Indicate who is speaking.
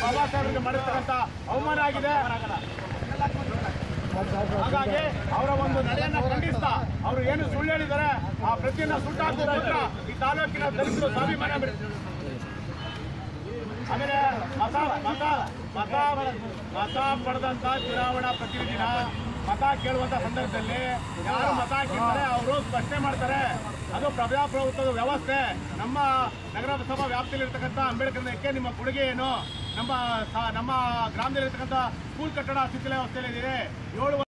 Speaker 1: ಬಾಬಾ ಸಾಹೇಬರಿಗೆ ಮಾಡಿರ್ತಕ್ಕಂಥ ಅವಮಾನ ಆಗಿದೆ ಹಾಗಾಗಿ ಅವರ ಒಂದು ನಡೆಯನ್ನ ಖಂಡಿಸ್ತಾ ಅವರು ಏನು ಸುಳ್ಳು ಹೇಳಿದ್ದಾರೆ ಆ ಪ್ರತಿಯನ್ನ ಸುಟ್ಟಾಕೋದ್ರ ಈ ತಾಲೂಕಿನ ದಲಿತರು ಸ್ವಾಭಿಮಾನ ಬೆಳೆ- ಆಮೇಲೆ ಮತ ಮತ ಮತ ಮತ ಪಡೆದಂತ ಚುನಾವಣಾ ಪ್ರತಿನಿಧಿನ ಮತ ಕೇಳುವಂತ ಸಂದರ್ಭದಲ್ಲಿ ಯಾರು ಮತ ಹಾಕಿರ್ತಾರೆ ಅವರು ಸ್ಪಷ್ಟನೆ ಮಾಡ್ತಾರೆ ಅದು ಪ್ರಜಾಪ್ರಭುತ್ವದ ವ್ಯವಸ್ಥೆ ನಮ್ಮ ನಗರಸಭಾ ವ್ಯಾಪ್ತಿಯಲ್ಲಿರ್ತಕ್ಕಂಥ ಅಂಬೇಡ್ಕರ್ ನಗರಕ್ಕೆ ನಿಮ್ಮ ಕೊಡುಗೆ ಏನು ನಮ್ಮ ಸ- ನಮ್ಮ ಗ್ರಾಮದಲ್ಲಿರ್ತಕ್ಕಂಥ ಸ್ಕೂಲ್ ಕಟ್ಟಡ ಶಿಥಿಲ ವ್ಯವಸ್ಥೆಯಲ್ಲಿದೆ ಏಳು